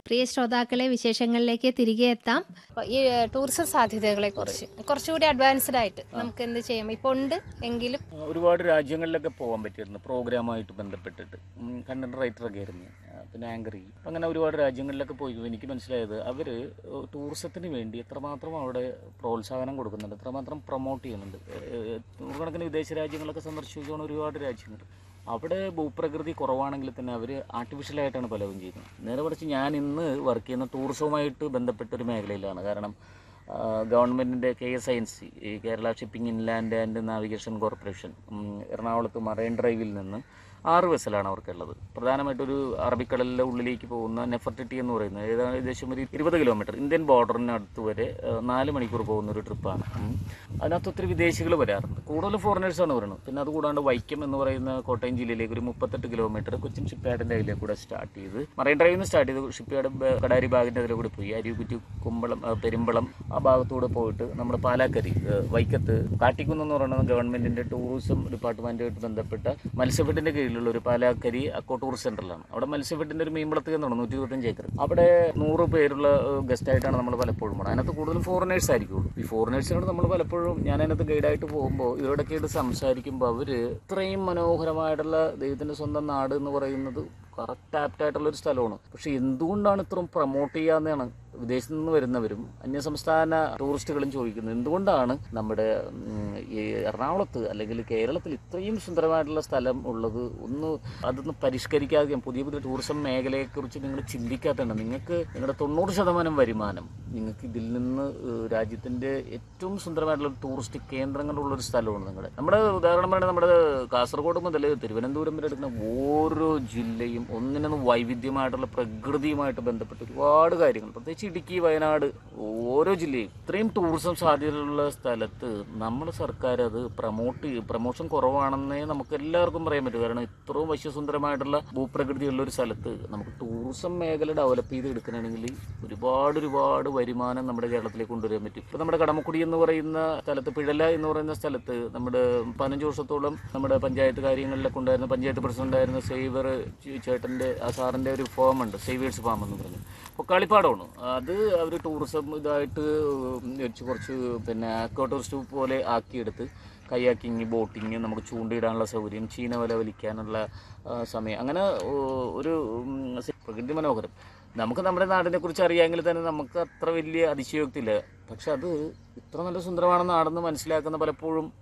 പ്രിയ ശ്രോതാക്കളെ വിശേഷങ്ങളിലേക്ക് തിരികെ എത്താം അപ്പൊ ഈ ടൂറിസം സാധ്യതകളെ കുറിച്ച് കുറച്ചുകൂടി അഡ്വാൻസ്ഡ് ആയിട്ട് നമുക്ക് എന്ത് ചെയ്യാം ഇപ്പൊ ഉണ്ട് എങ്കിലും ഒരുപാട് രാജ്യങ്ങളിലൊക്കെ പോകാൻ പറ്റിയിരുന്നു പ്രോഗ്രാമായിട്ട് ബന്ധപ്പെട്ടിട്ട് കണ്ടന്റ് റൈറ്ററൊക്കെ ആയിരുന്നു ആ, പിന്നെ ആങ്കറി അങ്ങനെ ഒരുപാട് രാജ്യങ്ങളിലൊക്കെ പോയി എനിക്ക് മനസ്സിലായത് അവർ ടൂറിസത്തിന് വേണ്ടി എത്രമാത്രം അവിടെ പ്രോത്സാഹനം കൊടുക്കുന്നുണ്ട് എത്രമാത്രം പ്രൊമോട്ട് ചെയ്യുന്നുണ്ട് ഏഹ്, നൂറുകണക്കിന് വിദേശ രാജ്യങ്ങളൊക്കെ സന്ദർശിച്ചുകൊണ്ട് ഒരുപാട് രാജ്യങ്ങൾ അവിടെ ഭൂപ്രകൃതി കുറവാണെങ്കിൽ തന്നെ അവർ ആർട്ടിഫിഷ്യലായിട്ടാണ് പലതും ചെയ്യുന്നത് നേരെ മറിച്ച് ഞാൻ ഇന്ന് വർക്ക് ചെയ്യുന്ന ടൂറിസവുമായിട്ട് ബന്ധപ്പെട്ട ഒരു മേഖലയിലാണ് കാരണം ഗവൺമെൻറ്റിൻ്റെ K S I N C ഈ Kerala shipping inland and navigation corporation ഉം, എറണാകുളത്ത് മറൈൻ ഡ്രൈവിൽ നിന്ന് ആറ് വെസലാണ് അവർക്കുള്ളത് പ്രധാനമായിട്ടൊരു അറബിക്കടലിൻ്റെ ഉള്ളിലേക്ക് പോകുന്ന നെഫർട്ടിറ്റി എന്ന് പറയുന്നത് ഏതാണ്ട് ഏകദേശം ഒരു ഇരുപത് കിലോമീറ്റർ ഇന്ത്യൻ ബോർഡറിന് അടുത്ത് വരെ ആ, നാല് മണിക്കൂർ പോകുന്ന ഒരു ട്രിപ്പാണ് ഉം. അതിനകത്ത് ഒത്തിരി വിദേശികൾ വരാറുണ്ട് കൂടുതൽ ഫോറിനേഴ്സാണ് വരുന്നത് പിന്നെ അതുകൂടാണ്ട് വൈക്കം എന്ന് പറയുന്ന കോട്ടയം ജില്ലയിലേക്ക് ഒരു മുപ്പത്തെട്ട് കിലോമീറ്റർ കൊച്ചിൻ ഷിപ്പ്യാർഡിൻ്റെ അതിലേക്ക് കൂടെ സ്റ്റാർട്ട് ചെയ്ത് മറൈൻ ഡ്രൈവിൽ നിന്ന് സ്റ്റാർട്ട് ചെയ്ത് ഷിപ്പ്യാർഡ് ബ- കടാരി ഭാഗത്തിൻ്റെ അതിലെ കൂടി പോയി അരികുറ്റി കുമ്പളം ആ, പെരുമ്പളം ആ ഭാഗത്തൂടെ പോയിട്ട് നമ്മുടെ പാലാക്കരി ആ, വൈക്കത്ത് കാട്ടിക്കുന്ന് എന്ന് പറയുന്നത് ഗവൺമെൻറ്റിൻ്റെ ടൂറിസം ഡിപ്പാർട്ട്മെൻറ്റുമായിട്ട് ബന്ധപ്പെട്ട മത്സ്യഫെഡിൻ്റെ കീഴിലുള്ള ഒരു പാലാക്കരി അക്കോ ടൂറിസ്റ്റ് സെൻ്ററിലാണ് അവിടെ മത്സ്യഫെഡിൻ്റെ ഒരു മീൻവളത്ത് എന്നാണ് നൂറ്റി ഇരുപത്തഞ്ച് ഏക്കർ അവിടെ നൂറ് പേരുള്ള ഗസ്റ്റായിട്ടാണ് നമ്മൾ പലപ്പോഴും പോകണം അതിനകത്ത് കൂടുതലും ഫോറിനേഴ്സ് ആയിരിക്കുള്ളൂ ഈ ഫോറിനേഴ്സിനോട് നമ്മൾ പലപ്പോഴും ഞാൻ അതിനകത്ത് ഗൈഡായിട്ട് പോകുമ്പോൾ ഇവരോടൊക്കെ ആയിട്ട് സംസാരിക്കുമ്പോൾ അവർ ഇത്രയും മനോഹരമായിട്ടുള്ള ദൈവത്തിൻ്റെ സ്വന്തം നാട് എന്ന് പറയുന്നത് കറക്റ്റ് ആപ്റ്റായിട്ടുള്ള ഒരു സ്ഥലമാണ് പക്ഷെ എന്തുകൊണ്ടാണ് ഇത്രയും പ്രൊമോട്ട് ചെയ്യാന്നാണ് വിദേശത്ത് നിന്ന് വരുന്നവരും അന്യസംസ്ഥാന ടൂറിസ്റ്റുകളും ചോദിക്കുന്നത് എന്തുകൊണ്ടാണ് നമ്മുടെ ഉം, ഈ എറണാകുളത്ത് അല്ലെങ്കിൽ കേരളത്തിൽ ഇത്രയും സുന്ദരമായിട്ടുള്ള സ്ഥലം ഉള്ളത് ഒന്ന് അതൊന്ന് പരിഷ്കരിക്കാതെ പുതിയ പുതിയ ടൂറിസം മേഖലയെക്കുറിച്ച് നിങ്ങൾ ചിന്തിക്കാത്തതാണ് നിങ്ങൾക്ക് നിങ്ങളുടെ തൊണ്ണൂറ് ശതമാനം വരുമാനം നിങ്ങൾക്ക് ഇതിൽ നിന്ന് ഏഹ്, രാജ്യത്തിൻ്റെ ഏറ്റവും സുന്ദരമായിട്ടുള്ള ടൂറിസ്റ്റ് കേന്ദ്രങ്ങളുള്ളൊരു സ്ഥലമാണ് നിങ്ങളുടെ നമ്മുടെ ഉദാഹരണം പറയുന്നത് നമ്മുടെ കാസർഗോഡ് മുതൽ തിരുവനന്തപുരം വരെ എടുക്കുന്ന ഓരോ ജില്ലയും ഒന്നിനൊന്ന് വൈവിധ്യമായിട്ടുള്ള പ്രകൃതിയുമായിട്ട് ബന്ധപ്പെട്ട ഒരുപാട് കാര്യങ്ങൾ പ്രത്യേകിച്ച് ഇടുക്കി വയനാട് ഓരോ ജില്ലയും ഇത്രയും ടൂറിസം സാധ്യതയുള്ള സ്ഥലത്ത് നമ്മുടെ സർക്കാർ അത് പ്രൊമോട്ട് ചെയ്യും പ്രൊമോഷൻ കുറവാണെന്നേ നമുക്ക് എല്ലാവർക്കും പറയാൻ പറ്റും കാരണം ഇത്രയും വശ്യസുന്ദരമായിട്ടുള്ള ഭൂപ്രകൃതിയുള്ള ഒരു സ്ഥലത്ത് നമുക്ക് ടൂറിസം മേഖല ഡെവലപ്പ് ചെയ്ത് എടുക്കണമെങ്കിൽ ഒരുപാട് ഒരുപാട് വരുമാനം നമ്മുടെ കേരളത്തിലേക്ക് കൊണ്ടുവരാൻ പറ്റും ഇപ്പോൾ നമ്മുടെ കടമക്കുടി എന്ന് പറയുന്ന സ്ഥലത്ത് പിഴല എന്ന് പറയുന്ന സ്ഥലത്ത് നമ്മുടെ പതിനഞ്ച് വർഷത്തോളം നമ്മുടെ പഞ്ചായത്ത് കാര്യങ്ങളിലൊക്കെ ഉണ്ടായിരുന്ന പഞ്ചായത്ത് പ്രസിഡന്റ് ആയിരുന്ന സേവർ ചേട്ടൻ്റെ ആ സാറിൻ്റെ ഒരു ഫാം ഉണ്ട് സേവേഴ്സ് ഫാം എന്ന് പറഞ്ഞു അപ്പോൾ കളിപ്പാടമാണ് അത് അവർ ടൂറിസം ഇതായിട്ട് വെച്ച് കുറച്ച് പിന്നെ അക്കോ ടൂറിസ്റ്റ് പോലെ ആക്കിയെടുത്ത് കയാക്കിങ് ബോട്ടിങ് നമുക്ക് ചൂണ്ടയിടാനുള്ള സൗകര്യം ചീന വല വലിക്കാനുള്ള ആ, സമയം അങ്ങനെ ഓ, ഒരു ഉം, പ്രകൃതി മനോഹരം നമുക്ക് നമ്മുടെ നാടിനെ കുറിച്ച് അറിയാമെങ്കിൽ തന്നെ നമുക്ക് അത്ര വലിയ അതിശയോക്തിയില്ല പക്ഷെ അത് ഇത്ര നല്ല സുന്ദരമാണെന്ന് നാടെന്ന് മനസ്സിലാക്കുന്ന പലപ്പോഴും